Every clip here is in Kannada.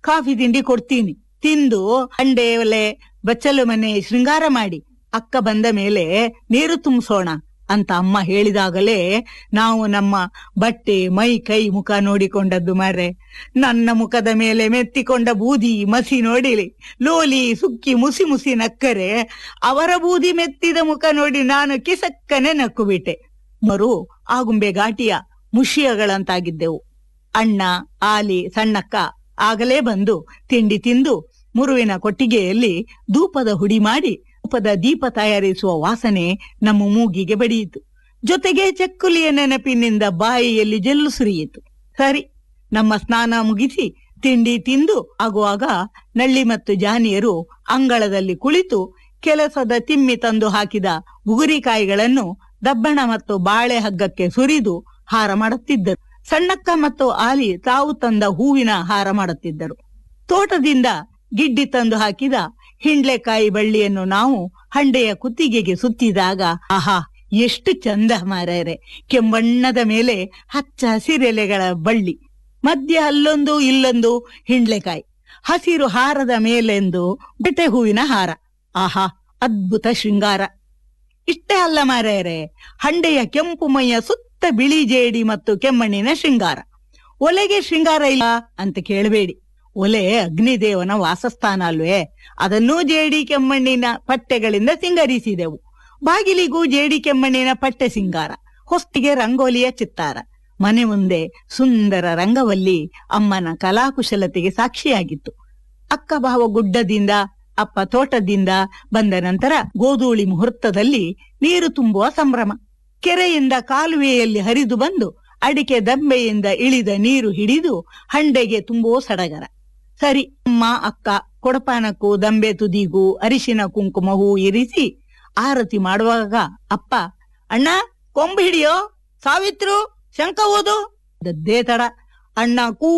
ಕಾಫಿ ತಿಂಡಿ ಕೊಡ್ತೀನಿ ತಿಂದು ಅಂಡೆ ಒಲೆ ಬಚ್ಚಲು ಮನೆ ಶೃಂಗಾರ ಮಾಡಿ ಅಕ್ಕ ಬಂದ ಮೇಲೆ ನೀರು ತುಂಬಿಸೋಣ ಅಂತ ಅಮ್ಮ ಹೇಳಿದಾಗಲೇ ನಾವು ನಮ್ಮ ಬಟ್ಟೆ ಮೈ ಕೈ ಮುಖ ನೋಡಿಕೊಂಡದ್ದು ಮಾರೆ ನನ್ನ ಮುಖದ ಮೇಲೆ ಮೆತ್ತಿಕೊಂಡ ಬೂದಿ ಮಸಿ ನೋಡಿಲಿ ಲೋಲಿ ಸುಕ್ಕಿ ಮುಸಿ ಮುಸಿ ನಕ್ಕರೆ ಅವರ ಬೂದಿ ಮೆತ್ತಿದ ಮುಖ ನೋಡಿ ನಾನು ಕಿಸಕ್ಕನೆ ನಕ್ಕು ಬಿಟ್ಟೆ ಮರು ಆಗುಂಬೆ ಘಾಟಿಯ ಮುಷಿಯಗಳಂತಾಗಿದ್ದೆವು ಅಣ್ಣ ಆಲಿ ಸಣ್ಣಕ್ಕ ಆಗಲೇ ಬಂದು ತಿಂಡಿ ತಿಂದು ಮುರುವಿನ ಕೊಟ್ಟಿಗೆಯಲ್ಲಿ ಧೂಪದ ಹುಡಿ ಮಾಡಿ ಧೂಪದ ದೀಪ ತಯಾರಿಸುವ ವಾಸನೆ ನಮ್ಮ ಮೂಗಿಗೆ ಬಡಿಯಿತು ಜೊತೆಗೆ ಚಕ್ಕುಲಿಯ ನೆನಪಿನಿಂದ ಬಾಯಿಯಲ್ಲಿ ಜಲ್ಲು ಸುರಿಯಿತು ಸರಿ ನಮ್ಮ ಸ್ನಾನ ಮುಗಿಸಿ ತಿಂಡಿ ತಿಂದು ಆಗುವಾಗ ನಳ್ಳಿ ಮತ್ತು ಜಾನಿಯರು ಅಂಗಳದಲ್ಲಿ ಕುಳಿತು ಕೆಲಸದ ತಿಮ್ಮಿ ತಂದು ಹಾಕಿದ ಬುಗುರಿಕಾಯಿಗಳನ್ನು ದಬ್ಬಣ ಮತ್ತು ಬಾಳೆ ಹಗ್ಗಕ್ಕೆ ಸುರಿದು ಹಾರ ಮಾಡುತ್ತಿದ್ದರು ಸಣ್ಣಕ್ಕ ಮತ್ತು ಆಲಿ ತಾವು ತಂದ ಹೂವಿನ ಹಾರ ಮಾಡುತ್ತಿದ್ದರು ತೋಟದಿಂದ ಗಿಡ್ಡಿ ತಂದು ಹಾಕಿದ ಹಿಂಡ್ಲೆಕಾಯಿ ಬಳ್ಳಿಯನ್ನು ನಾವು ಹಂಡೆಯ ಕುತ್ತಿಗೆಗೆ ಸುತ್ತಿದಾಗ ಆಹಾ ಎಷ್ಟು ಚಂದ ಮಾರ್ಯಾರೆ ಕೆಂಬಣ್ಣದ ಮೇಲೆ ಹಚ್ಚ ಹಸಿರೆಲೆಗಳ ಬಳ್ಳಿ ಮಧ್ಯ ಅಲ್ಲೊಂದು ಇಲ್ಲೊಂದು ಹಿಂಡ್ಲೆಕಾಯಿ ಹಸಿರು ಹಾರದ ಮೇಲೆಂದು ಬೆಟೆ ಹೂವಿನ ಹಾರ ಆಹಾ ಅದ್ಭುತ ಶೃಂಗಾರ ಇಷ್ಟೇ ಅಲ್ಲ ಮಾರ್ಯಾರೆ ಹಂಡೆಯ ಕೆಂಪು ಮೈಯ ಸುತ್ತ ಬಿಳಿ ಜೇಡಿ ಮತ್ತು ಕೆಮ್ಮಣ್ಣಿನ ಶೃಂಗಾರ ಒಲೆಗೆ ಶೃಂಗಾರ ಇಲ್ಲ ಅಂತ ಕೇಳಬೇಡಿ ಒಲೆ ಅಗ್ನಿದೇವನ ವಾಸಸ್ಥಾನ ಅಲ್ವೇ ಅದನ್ನೂ ಜೇಡಿ ಕೆಮ್ಮಣ್ಣಿನ ಪಟ್ಟೆಗಳಿಂದ ಸಿಂಗರಿಸಿದೆವು ಬಾಗಿಲಿಗೂ ಜೇಡಿ ಕೆಮ್ಮಣ್ಣಿನ ಪಟ್ಟೆ ಸಿಂಗಾರ ಹೊಸ್ತಿಗೆ ರಂಗೋಲಿಯ ಚಿತ್ತಾರ ಮನೆ ಮುಂದೆ ಸುಂದರ ರಂಗವಲ್ಲಿ ಅಮ್ಮನ ಕಲಾಕುಶಲತೆಗೆ ಸಾಕ್ಷಿಯಾಗಿತ್ತು ಅಕ್ಕ ಭಾವ ಗುಡ್ಡದಿಂದ ಅಪ್ಪ ತೋಟದಿಂದ ಬಂದ ನಂತರ ಗೋಧೂಳಿ ಮುಹೂರ್ತದಲ್ಲಿ ನೀರು ತುಂಬುವ ಸಂಭ್ರಮ ಕೆರೆಯಿಂದ ಕಾಲುವೆಯಲ್ಲಿ ಹರಿದು ಬಂದು ಅಡಿಕೆ ದಂಬೆಯಿಂದ ಇಳಿದ ನೀರು ಹಿಡಿದು ಹಂಡೆಗೆ ತುಂಬುವ ಸಡಗರ ಸರಿ ಅಮ್ಮ ಅಕ್ಕ ಕೊಡಪಾನಕ್ಕೂ ದಂಬೆ ತುದಿಗೂ ಅರಿಶಿನ ಕುಂಕುಮ ಹೂ ಇರಿಸಿ ಆರತಿ ಮಾಡುವಾಗ ಅಪ್ಪ ಅಣ್ಣ ಕೊಂಬು ಹಿಡಿಯೋ ಸಾವಿತ್ರು ಶಂಕ ಓದು ದದ್ದೇ ತಡ ಅಣ್ಣ ಕೂ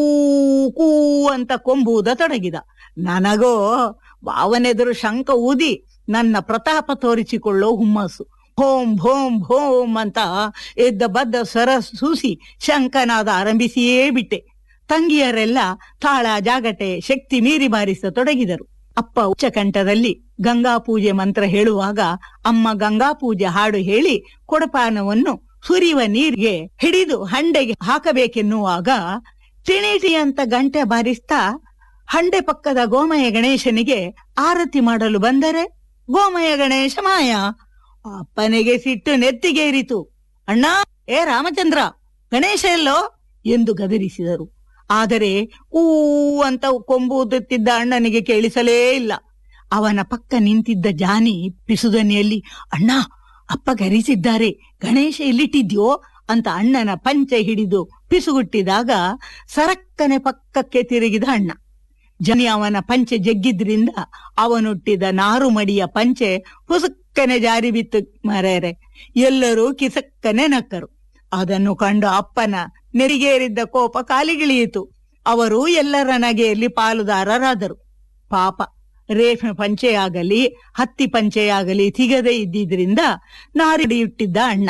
ಕೂ ಅಂತ ಕೊಂಬುವುದ ತೊಡಗಿದ ನನಗೋ ಭಾವನೆದುರು ಶಂಕ ಊದಿ ನನ್ನ ಪ್ರತಾಪ ತೋರಿಸಿಕೊಳ್ಳೋ ಹುಮ್ಮಸ್ಸು ಭೋಂ ಭೋಂ ಭೋಂ ಅಂತ ಎದ್ದ ಬದ್ದ ಸ್ವರ ಸೂಸಿ ಶಂಕನಾದ ಆರಂಭಿಸಿಯೇ ಬಿಟ್ಟೆ ತಂಗಿಯರೆಲ್ಲ ತಾಳ ಜಾಗಟೆ ಶಕ್ತಿ ಮೀರಿ ಬಾರಿಸತೊಡಗಿದರು ಅಪ್ಪ ಉಚ್ಚ ಕಂಠದಲ್ಲಿ ಗಂಗಾ ಪೂಜೆ ಮಂತ್ರ ಹೇಳುವಾಗ ಅಮ್ಮ ಗಂಗಾ ಪೂಜೆ ಹಾಡು ಹೇಳಿ ಕೊಡಪಾನವನ್ನು ಸುರಿಯುವ ನೀರಿಗೆ ಹಿಡಿದು ಹಂಡೆಗೆ ಹಾಕಬೇಕೆನ್ನುವಾಗ ಟಿಣಿಟಿ ಅಂತ ಗಂಟೆ ಬಾರಿಸ್ತಾ ಹಂಡೆ ಪಕ್ಕದ ಗೋಮಯ ಗಣೇಶನಿಗೆ ಆರತಿ ಮಾಡಲು ಬಂದರೆ ಗೋಮಯ ಗಣೇಶ ಮಾಯ ಅಪ್ಪನಿಗೆ ಸಿಟ್ಟು ನೆತ್ತಿಗೇರಿತು ಅಣ್ಣ ಏ ರಾಮಚಂದ್ರ ಗಣೇಶ ಎಲ್ಲೋ ಎಂದು ಗದರಿಸಿದರು ಆದರೆ ಊ ಅಂತ ಕೊಂಬುದುತ್ತಿದ್ದ ಅಣ್ಣನಿಗೆ ಕೇಳಿಸಲೇ ಇಲ್ಲ ಅವನ ಪಕ್ಕ ನಿಂತಿದ್ದ ಜಾನಿ ಪಿಸುದನಿಯಲ್ಲಿ ಅಣ್ಣ ಅಪ್ಪ ಗರಿಸಿದ್ದಾರೆ ಗಣೇಶ ಎಲ್ಲಿಟ್ಟಿದ್ಯೋ ಅಂತ ಅಣ್ಣನ ಪಂಚೆ ಹಿಡಿದು ಪಿಸುಗುಟ್ಟಿದಾಗ ಸರಕ್ಕನೆ ಪಕ್ಕಕ್ಕೆ ತಿರುಗಿದ ಅಣ್ಣ ಜನಿ ಅವನ ಪಂಚೆ ಜಗ್ಗಿದ್ರಿಂದ ಅವನುಟ್ಟಿದ ನಾರು ಮಡಿಯ ಪಂಚೆ ಹುಸುಕ್ಕನೆ ಜಾರಿ ಬಿತ್ತು ಮರೆಯರೆ ಎಲ್ಲರೂ ಕಿಸಕ್ಕನೆ ನಕ್ಕರು ಅದನ್ನು ಕಂಡು ಅಪ್ಪನ ನೆರಿಗೇರಿದ್ದ ಕೋಪ ಕಾಲಿಗಿಳಿಯಿತು ಅವರು ಎಲ್ಲರ ನಗೆಯಲ್ಲಿ ಪಾಲುದಾರರಾದರು ಪಾಪ ರೇಷ್ಮೆ ಪಂಚೆಯಾಗಲಿ ಹತ್ತಿ ಪಂಚೆಯಾಗಲಿ ಸಿಗದೆ ಇದ್ದಿದ್ರಿಂದ ನಾರಿಡಿಯುಟ್ಟಿದ್ದ ಅಣ್ಣ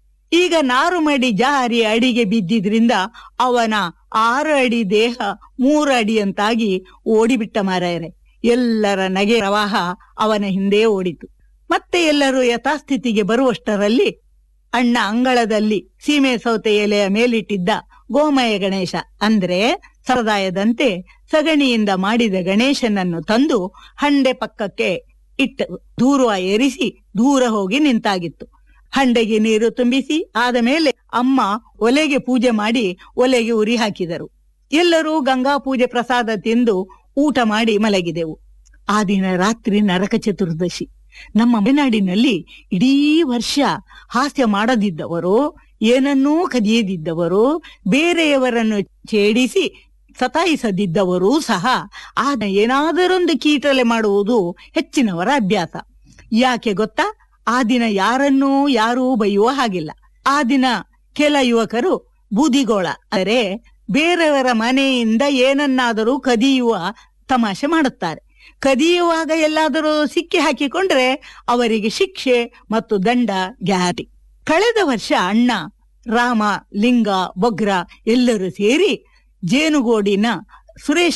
ಈಗ ನಾರು ಮಡಿ ಜಾರಿ ಅಡಿಗೆ ಬಿದ್ದಿದ್ರಿಂದ ಅವನ ಆರು ಅಡಿ ದೇಹ ಮೂರು ಅಡಿಯಂತಾಗಿ ಓಡಿಬಿಟ್ಟ ಮಾರಾಯರೆ ಎಲ್ಲರ ನಗೆ ಪ್ರವಾಹ ಅವನ ಹಿಂದೆ ಓಡಿತು ಮತ್ತೆ ಎಲ್ಲರೂ ಯಥಾಸ್ಥಿತಿಗೆ ಬರುವಷ್ಟರಲ್ಲಿ ಅಣ್ಣ ಅಂಗಳದಲ್ಲಿ ಸೀಮೆ ಸೌತೆ ಎಲೆಯ ಮೇಲಿಟ್ಟಿದ್ದ ಗೋಮಯ ಗಣೇಶ ಅಂದ್ರೆ ಸರದಾಯದಂತೆ ಸಗಣಿಯಿಂದ ಮಾಡಿದ ಗಣೇಶನನ್ನು ತಂದು ಹಂಡೆ ಪಕ್ಕಕ್ಕೆ ಇಟ್ಟು ದೂರ ಏರಿಸಿ ದೂರ ಹೋಗಿ ನಿಂತಾಗಿತ್ತು ಹಂಡೆಗೆ ನೀರು ತುಂಬಿಸಿ ಆದ ಮೇಲೆ ಅಮ್ಮ ಒಲೆಗೆ ಪೂಜೆ ಮಾಡಿ ಒಲೆಗೆ ಉರಿ ಹಾಕಿದರು ಎಲ್ಲರೂ ಗಂಗಾ ಪೂಜೆ ಪ್ರಸಾದ ತಿಂದು ಊಟ ಮಾಡಿ ಮಲಗಿದೆವು ಆ ದಿನ ರಾತ್ರಿ ನರಕ ಚತುರ್ದಶಿ ನಮ್ಮ ಮಲೆನಾಡಿನಲ್ಲಿ ಇಡೀ ವರ್ಷ ಹಾಸ್ಯ ಮಾಡದಿದ್ದವರು ಏನನ್ನೂ ಕದಿಯದಿದ್ದವರು ಬೇರೆಯವರನ್ನು ಛೇಡಿಸಿ ಸತಾಯಿಸದಿದ್ದವರೂ ಸಹ ಆದ ಏನಾದರೊಂದು ಕೀಟಲೆ ಮಾಡುವುದು ಹೆಚ್ಚಿನವರ ಅಭ್ಯಾಸ ಯಾಕೆ ಗೊತ್ತಾ ಆ ದಿನ ಯಾರನ್ನೂ ಯಾರೂ ಬೈಯುವ ಹಾಗಿಲ್ಲ ಆ ದಿನ ಕೆಲ ಯುವಕರು ಬೂದಿಗೋಳ ಅಂದರೆ ಬೇರೆಯವರ ಮನೆಯಿಂದ ಏನನ್ನಾದರೂ ಕದಿಯುವ ತಮಾಷೆ ಮಾಡುತ್ತಾರೆ ಕದಿಯುವಾಗ ಎಲ್ಲಾದರೂ ಸಿಕ್ಕಿ ಹಾಕಿಕೊಂಡ್ರೆ ಅವರಿಗೆ ಶಿಕ್ಷೆ ಮತ್ತು ದಂಡ ಗ್ಯಾರಂಟಿ ಕಳೆದ ವರ್ಷ ಅಣ್ಣ ರಾಮ ಲಿಂಗ ಬೊಗ್ರ ಎಲ್ಲರೂ ಸೇರಿ ಜೇನುಗೋಡಿನ ಸುರೇಶ